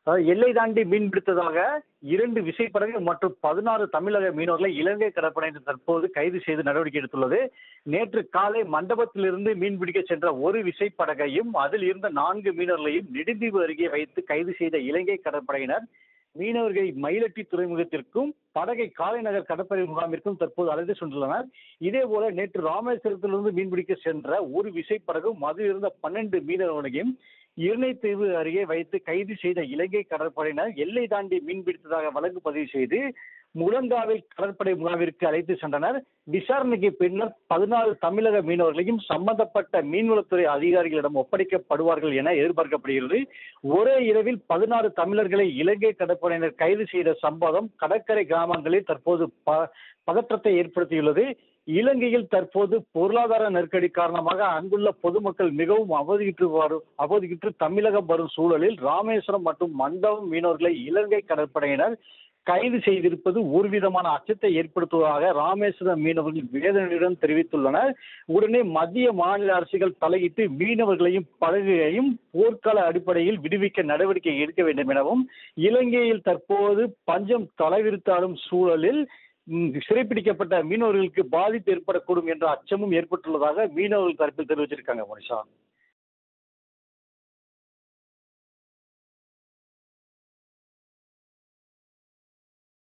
அதாவது எல்லை தாண்டி மீன் பிடித்ததாக இரண்டு விசைப்படகு மற்றும் பதினாறு தமிழக மீனவர்களை இலங்கை கடற்படையினர் தற்போது கைது செய்து நடவடிக்கை எடுத்துள்ளது நேற்று காலை மண்டபத்திலிருந்து மீன் பிடிக்க சென்ற ஒரு விசைப்படகையும் அதில் இருந்த நான்கு மீனவர்களையும் நெடுந்தீவு அருகே வைத்து கைது செய்த இலங்கை கடற்படையினர் மீனவர்களை மயிலட்டி துறைமுகத்திற்கும் படகை காலைநகர் கடற்படை முகாமிற்கும் தற்போது அழைத்து சென்றுள்ளனர் இதே போல நேற்று ராமேஸ்வரத்திலிருந்து மீன்பிடிக்க சென்ற ஒரு விசைப்படகும் அதில் இருந்த பன்னெண்டு மீனவர்களையும் இருணைத்தீவு அருகே வைத்து கைது செய்த இலங்கை கடற்படையினர் எல்லை தாண்டி மீன்பிடித்ததாக வழக்கு பதிவு செய்து முழங்காவில் கடற்படை முகாமிற்கு அழைத்து சென்றனர் விசாரணைக்கு பின்னர் பதினாலு தமிழக மீனவர்களையும் சம்பந்தப்பட்ட மீன்வளத்துறை அதிகாரிகளிடம் ஒப்படைக்கப்படுவார்கள் என எதிர்பார்க்கப்படுகிறது ஒரே இரவில் பதினாறு தமிழர்களை இலங்கை கடற்படையினர் கைது செய்த சம்பவம் கடற்கரை கிராமங்களில் தற்போது ப பதற்றத்தை ஏற்படுத்தியுள்ளது இலங்கையில் தற்போது பொருளாதார நெருக்கடி காரணமாக அங்குள்ள பொதுமக்கள் மிகவும் அவதியுற்று வரும் அவதியுற்று தமிழகம் வரும் சூழலில் ராமேஸ்வரம் மற்றும் மண்டபம் மீனவர்களை இலங்கை கடற்படையினர் கைது செய்திருப்பது ஒரு விதமான அச்சத்தை ஏற்படுத்துவதாக ராமேஸ்வரம் மீனவர்கள் வேதனையுடன் தெரிவித்துள்ளனர் உடனே மத்திய மாநில அரசுகள் தலையிட்டு மீனவர்களையும் படகுகளையும் போர்க்கால அடிப்படையில் விடுவிக்க நடவடிக்கை எடுக்க வேண்டும் எனவும் இலங்கையில் தற்போது பஞ்சம் தலைவிரித்தாடும் சூழலில் ம், சிறைப்பிடிக்கப்பட்ட மீனவர்களுக்கு பாதிப்பு ஏற்படக்கூடும் என்ற அச்சமும் ஏற்பட்டுள்ளதாக மீனவர்கள் தரப்பில் தெரிவிச்சிருக்காங்க மனிஷா